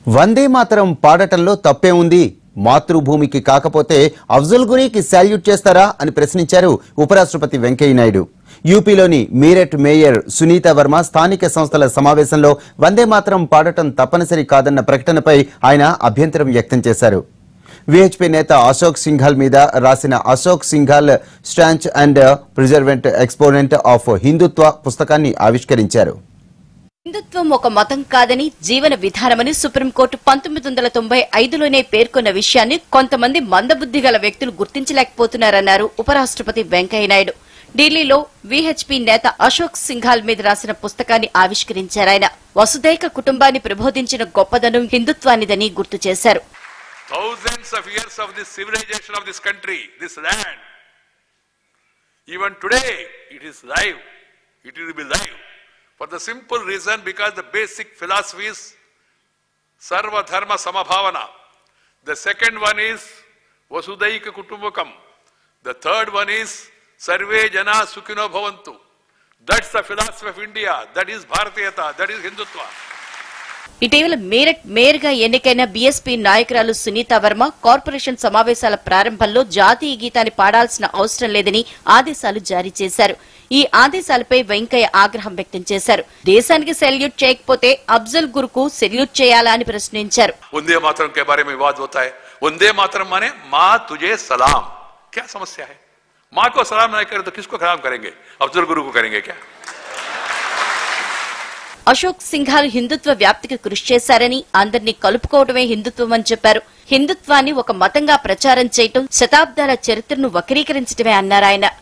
వందే మాతరం పాడటంలో తప్పే ఉంది మాతృభూమికి కాకపోతే అఫ్జల్ గురికి శాల్యూట్ చేస్తారా అని ప్రశ్నించారు ఉపరాష్ట్రపతి వెంకయ్యనాయుడు యూపీలోని మీరట్ మేయర్ సునీత వర్మ స్థానిక సంస్థల సమావేశంలో వందే మాతరం పాడటం తప్పనిసరి కాదన్న ప్రకటనపై ఆయన అభ్యంతరం వ్యక్తం చేశారు విహెచ్పి నేత అశోక్ సింఘాల్ మీద రాసిన Ashok Singhal staunch and fervent exponent of Hindutva పుస్తకాన్ని ఆవిష్కరించారు హిందుత్వం ఒక మతం కాదని జీవన విధానమని సుప్రీంకోర్టు పంతొమ్మిది వందల తొంభై ఐదులోనే పేర్కొన్న విషయాన్ని కొంతమంది మందబుద్ధి గల వ్యక్తులు గుర్తించలేకపోతున్నారన్నారు ఉపరాష్ట్రపతి వెంకయ్యనాయుడు ఢిల్లీలో విహెచ్పి నేత అశోక్ సింఘాల్ మీద రాసిన పుస్తకాన్ని ఆవిష్కరించారాయన వసుదైక కుటుంబాన్ని ప్రబోధించిన గొప్పదనం హిందుత్వానిదని గుర్తు చేశారు thousands of years of this civilization of this country, this land. Even today, it is live. It will be live. For the simple reason because the basic philosophy is Sarva Dharma Samabhavana. The second one is Vasudaika Kutumbakam. The third one is Sarve Jana Sukhino Bhavantu. That's the philosophy of India. That is Bharatiyata. That is Hindutva. ఇటీవల Meerut mayor గా ఎన్నికైన BSP నాయకురాలు Sunitha Varma corporation సమావేశాల ప్రారంభంలో జాతీయ గీతాన్ని పాడాల్సిన అవసరం లేదని ఆదేశాలు జారీ చేశారు ఈ ఆదేశాలపై వెంకయ్య ఆగ్రహం వ్యక్తం చేశారు దేశానికి సెల్యూట్ చేయకపోతే అఫ్జల్ గురుకు సెల్యూట్ చేయాలా అని ప్రశ్నించారు वंदे मातरम के बारे में विवाद होता है वंदे मातरम माने माँ तुझे सलाम क्या समस्या है माँ को सलाम नहीं करें तो किसको सलाम करेंगे अफजल गुरु को करेंगे क्या అశోక్ సింఘాల్ హిందుత్వ వ్యాప్తికి కృషి చేశారని అందరినీ కలుపుకోవడమే హిందుత్వం అని చెప్పారు హిందుత్వాన్ని ఒక మతంగా ప్రచారం చేయటం శతాబ్దాల చరిత్రను వక్రీకరించడమే అన్నారాయన